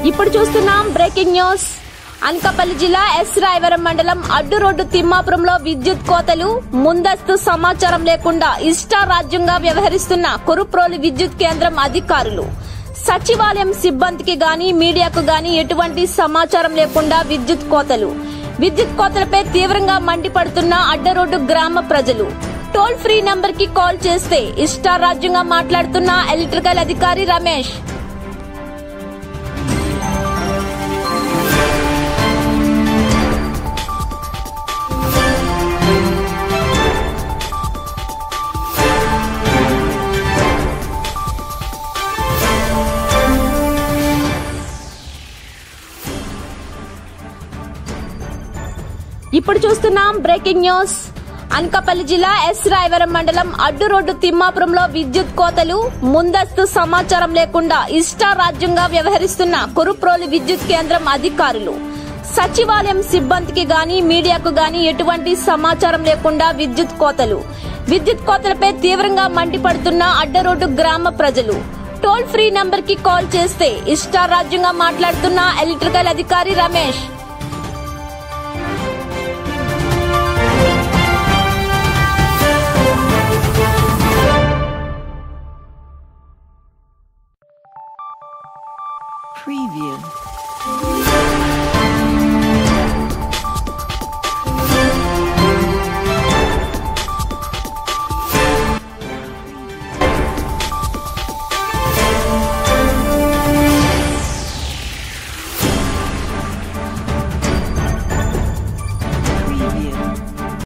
ఇప్పుడు చూస్తున్నాం breaking news Anakapalli జిల్లా ఎస్ రాయవరం మండలం అడ్డు రోడ్డు తిమ్మాపురంలో విద్యుత్ కోతలు ముందస్తు సమాచారం లేకుండా ఇష్టారాజ్యంగా వ్యవహరిస్తున్న కురుప్రోలు విద్యుత్ కేంద్రం అధికారులు సచివాలయం సిబ్బందికి గాని మీడియాకు గాని ఎటువంటి సమాచారం లేకుండా విద్యుత్ కోతలు విద్యుత్ కోతలపై తీవ్రంగా మండిపడుతున్న అడ్డరోడ్డు గ్రామ ప్రజలు టోల్ ఫ్రీ నంబర్ కి కాల్ చేస్తే ఇష్టారాజ్యంగా మాట్లాడుతున్న ఎలక్ట్రికల్ అధికారి రమేష్ ఇప్పుడు చూస్తున్నాం బ్రేకింగ్ న్యూస్ అనకాపల్లి జిల్లా ఎస్ రాయవరం మండలం అడ్డు రోడ్డు తిమ్మాపురంలో విద్యుత్ కోతలు ముందస్తు సమాచారం లేకుండా ఇష్టారాజ్యంగా వ్యవహరిస్తున్న కురుప్రోలు విద్యుత్ కేంద్రం అధికారులు సచివాలయం సిబ్బందికి గాని మీడియాకు గాని ఎటువంటి సమాచారం లేకుండా విద్యుత్ కోతలు విద్యుత్ కోతలపై తీవ్రంగా మండిపడుతున్న అడ్డరోడ్డు గ్రామ ప్రజలు టోల్ ఫ్రీ నంబర్ కి కాల్ చేస్తే ఇష్టారాజ్యంగా మాట్లాడుతున్న ఎలక్ట్రికల్ అధికారి రమేష్